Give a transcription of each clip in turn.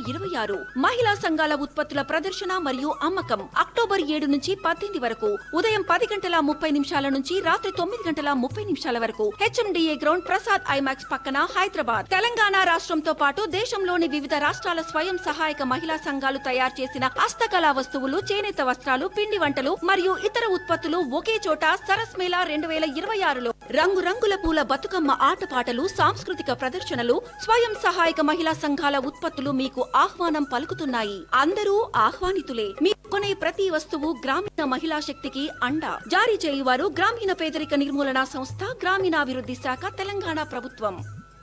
ఇరవై ఆరు మహిళా సంఘాల ఉత్పత్తుల ప్రదర్శన మరియు అమ్మకం అక్టోబర్ ఏడు నుంచి పద్దెనిమిది వరకు ఉదయం పది గంటల ముప్పై నిమిషాల నుంచి రాత్రి తొమ్మిది గంటల ముప్పై నిమిషాల వరకు హెచ్ఎండిఏ గ్రౌండ్ ప్రసాద్ ఐమాక్స్ పక్కన హైదరాబాద్ తెలంగాణ రాష్ట్రంతో పాటు దేశంలోని వివిధ రాష్ట్రాల స్వయం సహాయక మహిళా సంఘాలు తయారు చేసిన హస్తకళా వస్తువులు చేనేత వస్త్రాలు పిండి వంటలు మరియు ఇతర ఉత్పత్తులు ఒకే చోట సరస్ మేళా రెండు వేల ఇరవై ఆరులో రంగురంగుల పూల బతుకమ్మ ఆటపాటలు సాంస్కృతిక ప్రదర్శనలు స్వయం సహాయక మహిళా సంఘాల ఉత్పత్తులు మీకు ఆహ్వానం పలుకుతున్నాయి అందరూ ఆహ్వానితులే మీ కొనే ప్రతి వస్తువు గ్రామీణ మహిళా శక్తికి అండ జారీ చేయువారు గ్రామీణ పేదరిక నిర్మూలన సంస్థ గ్రామీణాభివృద్ధి శాఖ తెలంగాణ ప్రభుత్వం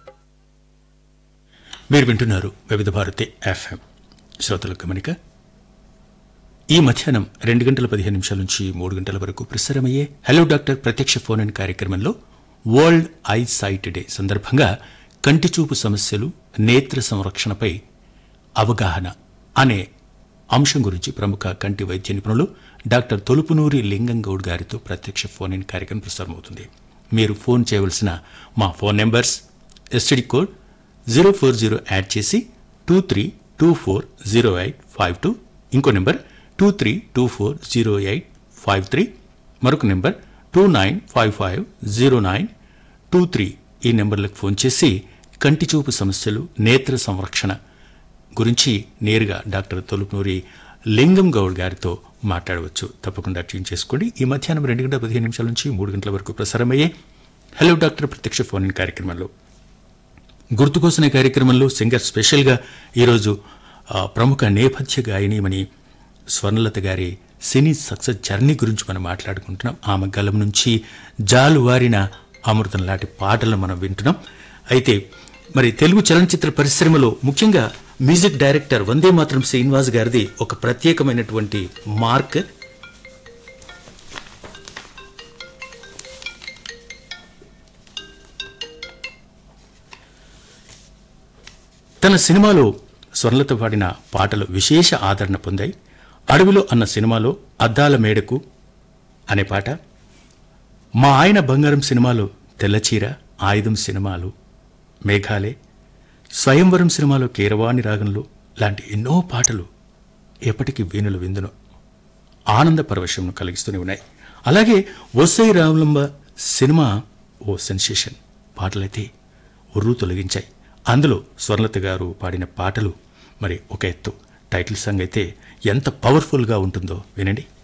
మీరు వింటున్నారు వివిధ భారతి ఎఫ్ఎం శ్రోతల గమనిక ఈ మధ్యాహ్నం రెండు గంటల పదిహేను నిమిషాల నుంచి మూడు గంటల వరకు ప్రసారమయ్యే హలో డాక్టర్ ప్రత్యక్ష ఫోన్ ఇన్ కార్యక్రమంలో వరల్డ్ ఐ సైట్ డే సందర్భంగా కంటి చూపు సమస్యలు నేత్ర సంరక్షణపై అవగాహన అనే అంశం గురించి ప్రముఖ కంటి వైద్య నిపుణులు డాక్టర్ తొలుపునూరి లింగం గౌడ్ గారితో ప్రత్యక్ష ఫోన్ ఇన్ కార్యక్రమం ప్రసారమవుతుంది మీరు ఫోన్ చేయవలసిన మా phone numbers STD code zero four zero add చేసి two three two four zero eight five two ఇంకో number two three two four zero eight five three మరొక number two nine five five zero nine two three ఈ నెంబర్లకు phone చేసి కంటి చూపు సమస్యలు నేత్ర సంరక్షణ గురించి నేరుగా డాక్టర్ తొలుపునూరి లింగం గౌడ్ గారితో మాట్లాడవచ్చు తప్పకుండా ట్యూన్ చేసుకోండి ఈ మధ్యాహ్నం రెండు గంటల పదిహేను నిమిషాల నుంచి మూడు గంటల వరకు ప్రసారమయ్యే హలో డాక్టర్ ప్రత్యక్ష ఫోన్ ఇన్ కార్యక్రమంలో గుర్తుకోసిన కార్యక్రమంలో సింగర్ స్పెషల్గా ఈరోజు ఆ, ప్రముఖ నేపథ్య గాయనిమని స్వర్ణలత గారి సినీ సక్సెస్ జర్నీ గురించి మనం మాట్లాడుకుంటున్నాం ఆమె గలం నుంచి జాలువారిన అమృతం లాంటి పాటలను మనం వింటున్నాం అయితే మరి తెలుగు చలనచిత్ర పరిశ్రమలో ముఖ్యంగా మ్యూజిక్ డైరెక్టర్ వందే మాత్రం శ్రీనివాస్ గారిది ఒక ప్రత్యేకమైనటువంటి మార్క్ తన సినిమాలో స్వర్ణలత పాడిన పాటలు విశేష ఆదరణ పొందాయి అడవిలో అన్న సినిమాలో అద్దాల మేడకు అనే పాట మా ఆయన బంగారం సినిమాలో తెల్లచీర ఆయుధం సినిమాలు మేఘాలే స్వయంవరం సినిమాలో కీరవాణి రాగంలో లాంటి ఎన్నో పాటలు ఎప్పటికీ వీణులు విందును ఆనంద పరవశంను కలిగిస్తూనే ఉన్నాయి అలాగే వసై రామలంబ సినిమా ఓ సెన్సేషన్ పాటలైతే ఉర్రు తొలగించాయి అందులో స్వర్ణలత గారు పాడిన పాటలు మరి ఒక ఎత్తు టైటిల్ సాంగ్ అయితే ఎంత పవర్ఫుల్గా ఉంటుందో వినండి